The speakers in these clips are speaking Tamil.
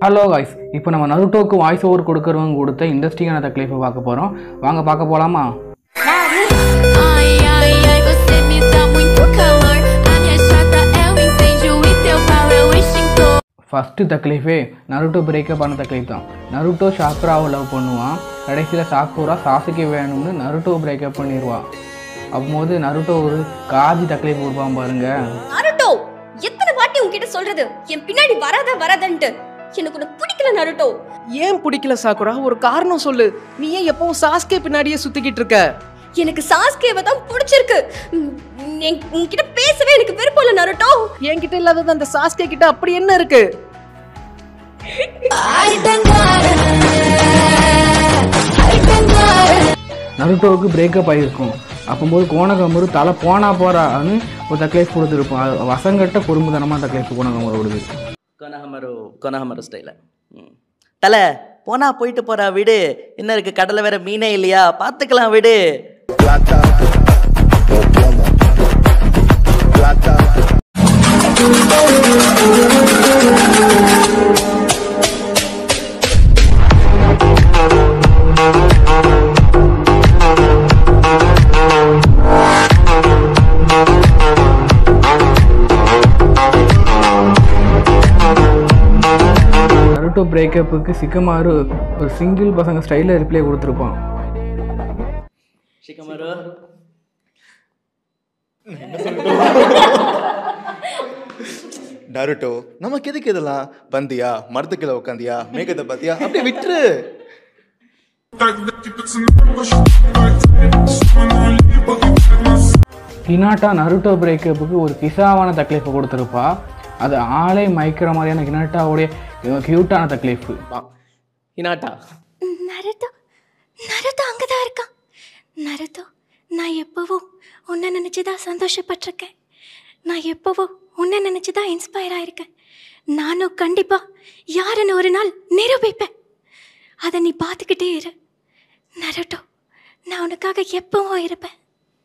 ஹலோ காய்ஸ் இப்போ நம்ம நருட்டோக்கு வாய்ஸ் ஓவர் கொடுக்குறவங்க கொடுத்த இன்ட்ரெஸ்டிங்கான தக்லீஃபை பார்க்க போகிறோம் வாங்க பார்க்க போகலாமா Ai, ai, ai, você me dá muito calor. A minha chata é o incêndio e teu pau é o extintor. First தக்லீஃபே நருட்டோ பிரேக்கப் ஆன தக்லீஃப் தான் நருட்டோ சாக்குராவை லவ் பண்ணுவான் கடைசியில் சாக்குரா சாசுக்கே வேணும்னு நருட்டோ பிரேக்கப் பண்ணிடுவான் அப்போது நருட்டோ ஒரு காதி தக்லீஃப் கொடுப்பான் பாருங்க நருட்டோ எத்தனை வாட்டி உன்கிட்ட சொல்றது என் பின்னாடி வராத வராதன்ட்டு எனக்கு உன்னை பிடிக்கல நருட்டோ ஏன் பிடிக்கல சாக்குரா ஒரு காரணம் சொல்லு நீ ஏன் எப்பவும் சாஸ்கே பின்னாடியே சுத்திக்கிட்டு இருக்க எனக்கு சாஸ்கேவை தான் பிடிச்சிருக்கு உம், என்- உன்கிட்ட பேசவே எனக்கு விருப்பம் இல்லை நருட்டோ என்கிட்ட இல்லாதது அந்த சாஸ்கே கிட்ட அப்படி என்ன இருக்கு நருட்டோவுக்கு பிரேக்கப் ஆகிருக்கும் அப்போது கோணகமுரு தலை போனா போறான்னு ஒரு தக்லீஃப் கொடுத்துருப்போம் அது வசங்கட்ட குறும்புத்தனமாக தக்லீஃப் கோணகமுரு விடுது கொனஹமரு கொனஹமரு ஸ்டைல தலை போனா போயிட்டு போறா விடு என்ன இருக்கு கடலை வேற மீனே இல்லையா பார்த்துக்கலாம் விடு நருட்டோ பிரேக்கப்புக்கு சிக்கமாரு ஒரு சிங்கிள் பசங்க ஸ்டைலில் ரிப்ளை கொடுத்துருப்பான் ஷிகமரு நருட்டோ நமக்கு எதுக்கு இதெல்லாம் வந்தியா மரத்துக்குள்ள உட்காந்தியா மேகத்தை பாத்தியா அப்படியே விட்டுரு ஹினாட்டா நருட்டோ பிரேக்கப்புக்கு ஒரு கிசாவான தக்லீஃபை கொடுத்துருப்பா அது ஆளே மயக்கிற மாதிரியான ஹினாட்டாவுடைய க்யூட்டான தக்லீஃபு இனாட்டா நருட்டோ நருட்டோ அங்கதான் இருக்கான் நருட்டோ நான் எப்பவும் உன்னை நினைச்சுதான் சந்தோஷப்பட்டிருக்கேன் நான் எப்பவும் உன்னை நினைச்சுதான் இன்ஸ்பயர் ஆயிருக்கேன் நானும் கண்டிப்பா யாருன்னு ஒரு நாள் நிரூபிப்பேன் அதை நீ பார்த்துக்கிட்டே இரு நருட்டோ நான் உனக்காக எப்பவும் இருப்பேன்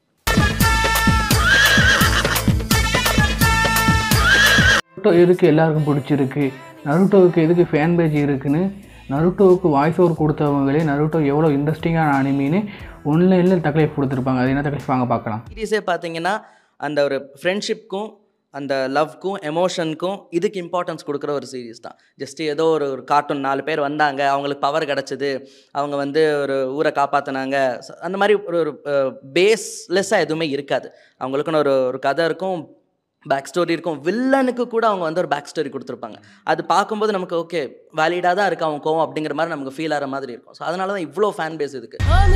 நருட்டோ எதுக்கு எல்லாருக்கும் பிடிச்சிருக்கு நருட்டோவுக்கு எதுக்கு ஃபேன் பேஜ் இருக்குன்னு நருட்டோவுக்கு வாய்ஸ் ஓவர் கொடுத்தவங்களே நருட்டோ எவ்வளோ இன்ட்ரெஸ்டிங்கான அனிமின்னு ஒன்லைனில் தக்லீஃப் கொடுத்துருப்பாங்க அது என்ன தக்லீஃப் வாங்க பார்க்கலாம் சீரியஸே பார்த்தீங்கன்னா அந்த ஒரு ஃப்ரெண்ட்ஷிப்க்கும் அந்த லவ்க்கும் எமோஷனுக்கும் இதுக்கு இம்பார்ட்டன்ஸ் கொடுக்குற ஒரு சீரிஸ் தான் ஜஸ்ட் ஏதோ ஒரு ஒரு கார்ட்டூன் நாலு பேர் வந்தாங்க அவங்களுக்கு பவர் கிடச்சிது அவங்க வந்து ஒரு ஊரை காப்பாற்றினாங்க அந்த மாதிரி ஒரு ஒரு பேஸ்லெஸ்ஸாக எதுவுமே இருக்காது அவங்களுக்குன்னு ஒரு ஒரு கதை இருக்கும் பேக் ஸ்டோரி இருக்கும் வில்லனுக்கு கூட அவங்க வந்து ஒரு பேக் ஸ்டோரி கொடுத்துருப்பாங்க அது பார்க்கும்போது நமக்கு ஓகே வேலிடாக தான் இருக்கு அவங்க கோவம் அப்படிங்கிற மாதிரி நமக்கு ஃபீல் ஆகிற மாதிரி இருக்கும் ஸோ அதனால தான் இவ்வளோ ஃபேன் பேஸ் இதுக்கு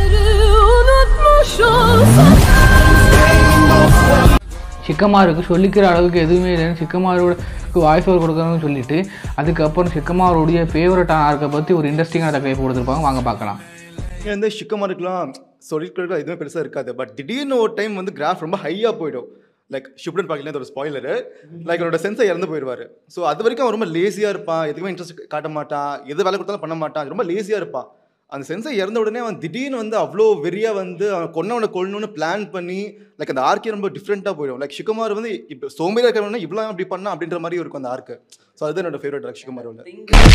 சிக்கமாருக்கு சொல்லிக்கிற அளவுக்கு எதுவுமே இல்லைன்னு சிக்கமாரோட வாய்ஸ் ஓவர் கொடுக்கணும்னு சொல்லிட்டு அதுக்கப்புறம் சிக்கமாருடைய ஃபேவரட்டான ஆர்க்கை பற்றி ஒரு இன்ட்ரெஸ்டிங்கான தக்லீஃப் கொடுத்துருப்பாங்க வாங்க பார்க்கலாம் இங்க வந்து ஷிக்கமாருக்குலாம் சொல்லிட்டு எதுவுமே பெருசாக இருக்காது பட் திடீர்னு ஒரு டைம் வந்து கிராஃப் ரொம்ப ஹையாக போயிடும் லைக் ஷிப்டன் பார்க்கல ஒரு ஸ்பாய்லரு லைக் அவரோட சென்ஸை இறந்து போயிடுவார் ஸோ அது வரைக்கும் அவன் ரொம்ப லேசியாக இருப்பான் எதுக்குமே இன்ட்ரெஸ்ட் காட்ட மாட்டான் எது வேலை கொடுத்தாலும் பண்ண மாட்டான் ரொம்ப லேசியாக இருப்பான் அந்த சென்ஸை இறந்த உடனே அவன் திடீர்னு வந்து அவ்வளோ வெறியாக வந்து அவன் கொன்னவனை கொல்லணும்னு பிளான் பண்ணி லைக் அந்த ஆர்க்கே ரொம்ப டிஃப்ரெண்ட்டாக போயிடும் லைக் ஷிகுமார் வந்து இப்போ சோம்பேறியாக இருக்கிறவனா இவ்வளோ அப்படி பண்ணா அப்படின்ற மாதிரி இருக்கும் அந்த ஆர்க்கு ஸோ அதுதான் என்னோட ஃபேவரட் லைக் ஷிகுமார் உள்ள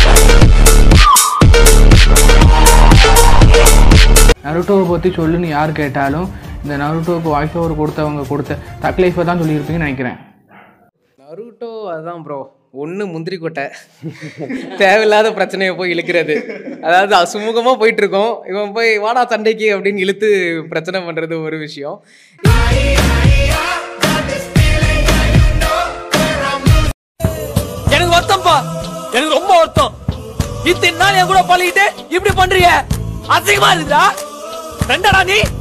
நருட்டோவை பற்றி சொல்லுன்னு யார் கேட்டாலும் இந்த நருட்டோவுக்கு வாய்ஸ் ஓவர் கொடுத்தவங்க கொடுத்த தக்லீஃபை தான் சொல்லியிருப்பீங்கன்னு நினைக்கிறேன் நருட்டோ அதுதான் ப்ரோ ஒன்று முந்திரி கொட்டை தேவையில்லாத பிரச்சனையை போய் இழுக்கிறது அதாவது அசுமுகமாக போயிட்டு இருக்கோம் இவன் போய் வாடா சண்டைக்கு அப்படின்னு இழுத்து பிரச்சனை பண்ணுறது ஒரு விஷயம் எனக்கு வருத்தம்ப்பா எனக்கு ரொம்ப வருத்தம் இத்தனை நாள் என் கூட பழகிட்டு இப்படி பண்றீங்க அசிங்கமா இருக்குதா ரெண்டடா நீ